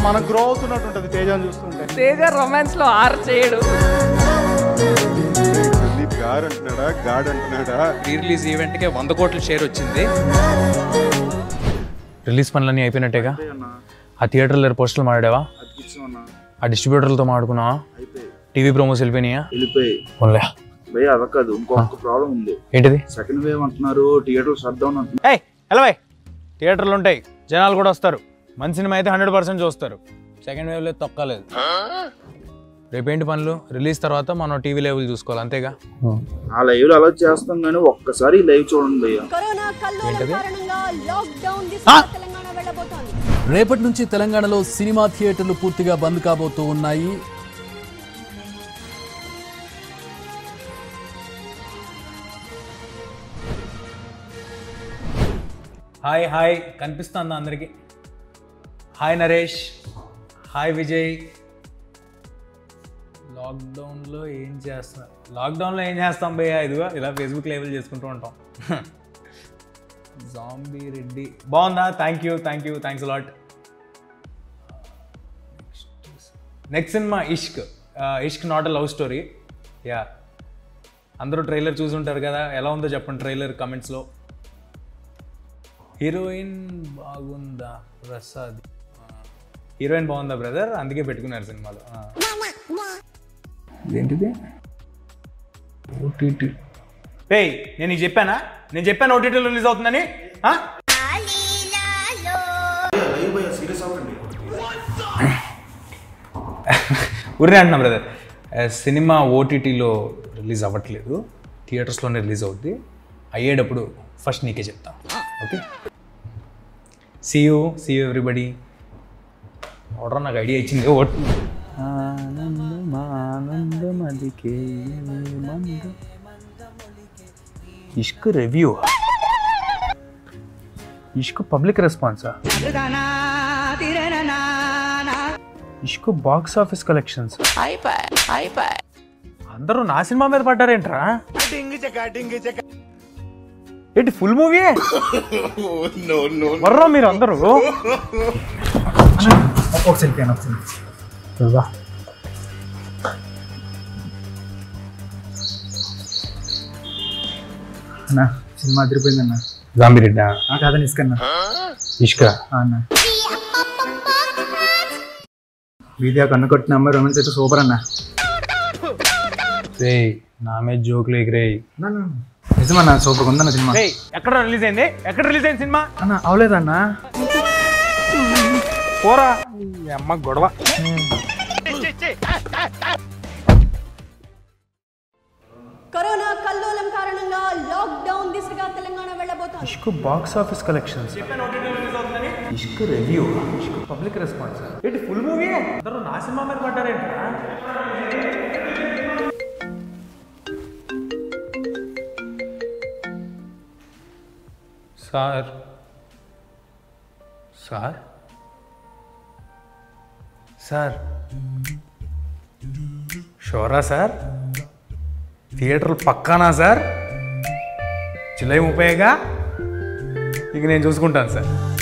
మనం గ్రో అవుతున్నట్టు ఉంటుంది తేజాన్ని చూస్తుంటే తేజ రొమాన్స్ లో ఆర్ చేయడు సందీప్ గారు అంటున్నాడా గాడ్ అంటున్నాడా ప్రీ రిలీజ్ ఈవెంట్కే వంద కోట్ల షేర్ వచ్చింది రిలీజ్ పనులన్నీ అయిపోయినట్టేగా ఆ థియేటర్లో పోస్టర్లు మాడావా ఆ డిస్ట్రిబ్యూటర్లతో మాడుకున్నావా టీవీ ప్రోమోస్ వెళ్ళిపోయినాయా వెళ్ళిపోయి పోన్లే భయ అవ్వకదు ఇంకొక ప్రాబ్లం ఉంది ఏంటిది సెకండ్ వేవ్ అంటున్నారు థియేటర్ షట్ డౌన్ అంటున్నారు ఏయ్ ఎలా బాయ్ థియేటర్లు ఉంటాయి జనాలు కూడా వస్తారు మంచి సినిమా అయితే హండ్రెడ్ పర్సెంట్ చూస్తారు సెకండ్ వేవ్ లేదు తొక్కలేదు రేపేంటి పనులు రిలీజ్ తర్వాత మనం టీవీ లెవెల్ చూసుకోవాలి అంతేగా ఆ లైవ్ లో అలా చేస్తాం కానీ ఒక్కసారి లైవ్ చూడండి భయ్య కరోనా కల్లోలం కారణంగా లాక్డౌన్ తెలంగాణ వెళ్ళబోతోంది రేపటి నుంచి తెలంగాణలో సినిమా థియేటర్లు పూర్తిగా బంద్ కాబోతూ ఉన్నాయి హాయ్ హాయ్ కనిపిస్తుందా అందరికి హాయ్ నరేష్ హాయ్ విజయ్ లాక్డౌన్లో ఏం చేస్తున్నా లాక్డౌన్లో ఏం చేస్తాం భయ్యా ఇదిగో ఇలా ఫేస్బుక్ లేబుల్ చేసుకుంటూ ఉంటాం జాంబీ రెడ్డి బాగుందా thank you thank you thanks lot next cinema Ishq Ishq not a love story yeah అందరూ ట్రైలర్ చూసుంటారు కదా ఎలా ఉందో చెప్పండి ట్రైలర్ కమెంట్స్లో హీరోయిన్ బాగుందా ప్రసాద్ హీరోయిన్ బాగుందా బ్రదర్ అందుకే పెట్టుకున్నారు సినిమాలో ఆ. ఇదేంటిది ఓటీటీ ఏయ్ నేను నీకు చెప్పానా నేను చెప్పాను ఓటీటీలో రిలీజ్ అవుతుందని ఆ? ఊరినే అంటున్నా బ్రదర్ సినిమా ఓటీటీలో రిలీజ్ అవ్వట్లేదు థియేటర్స్లోనే రిలీజ్ అవుద్ది అయ్యేటప్పుడు ఫస్ట్ నీకే చెప్తా okay see you see you everybody order నాకు ఐడియా ఇచ్చింది ఓట్ ఆనందం ఆనందం అదికే మందం. ఇష్క్ రివ్యూ ఇష్క్ పబ్లిక్ రెస్పాన్సా ఇష్క్ బాక్స్ ఆఫీస్ కలెక్షన్స్ అందరూ నా సినిమా మీద పడ్డారేంట్రా ఏంటి ఫుల్ మూవీ వర్రా మీరు అందరూ ఒక సెల్ఫీ అని ఒక సెల్ఫీ అన్న సినిమా అదిరిపోయిందన్న జాంబిరెడ్డా ఆ కథ ఇసుకన్నా ఇష్క అన్న వీడియో కన్ను కొట్టిన అమ్మాయి రొమాన్స్ అయితే సూపర్ అన్న రే నా మీద జోకులు ఎగిరేయి నిజమన్నా సూపర్ ఉందన్న సినిమా రేయ్ ఎక్కడ రిలీజ్ అయింది ఎక్కడ రిలీజ్ అయింది సినిమా అన్న అవలేదన్నా పోరా ఈ అమ్మ గొడవ కరోనా కల్లోలం కారణంగా లాక్డౌన్ దిశగా తెలంగాణ వెళ్ళబోతోంది Ishq box office collections Ishq review Ishq public response ఏంటి ఫుల్ మూవీ అందరూ నా సినిమా మీద పడ్డారేంట్రా సార్ సార్ సార్ షోరా సార్ థియేటర్లు పక్కానా సార్ జూలై ముప్పైగా ఇక నేను చూసుకుంటాను సార్